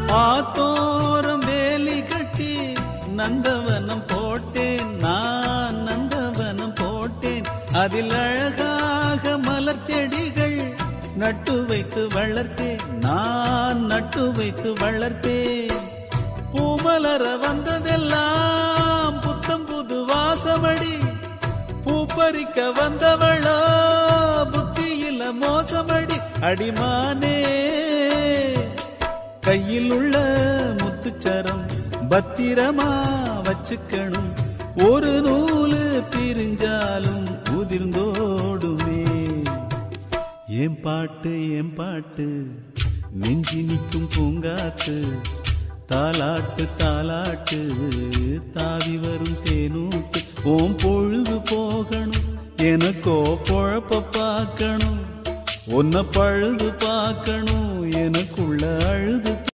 ஆத்தோரம் வேலி கட்டி நந்தவனம் போட்டேன் நான் நந்தவனம் போட்டேன் அதில் அழகாக மலர் செடிகள் நட்டு வைத்து வளர்த்தேன் நான் நட்டு வைத்து வளர்த்தேன் பூமலர வந்ததெல்லாம் புத்தம் புது வாசமடி பூப்பறிக்க வந்தவளோ புத்தியில மோசமடி அடிமானே கையில் உள்ள முத்துச்சரம் பத்திரமா வச்சுக்கணும் ஒரு நூலு பிரிஞ்சாலும் உதிர்ந்தோடுமே ஏன் பாட்டு ஏன் பாட்டு நெஞ்சி நிற்கும் பூங்காத்து தாலாட்டு தாலாட்டு தாவி வரும் தேனூட்டு ஓம் பொழுது போகணும் எனக்கோ பொழப்ப பார்க்கணும் உன்னை பழுது பார்க்கணும் எனக்குள்ள அழுது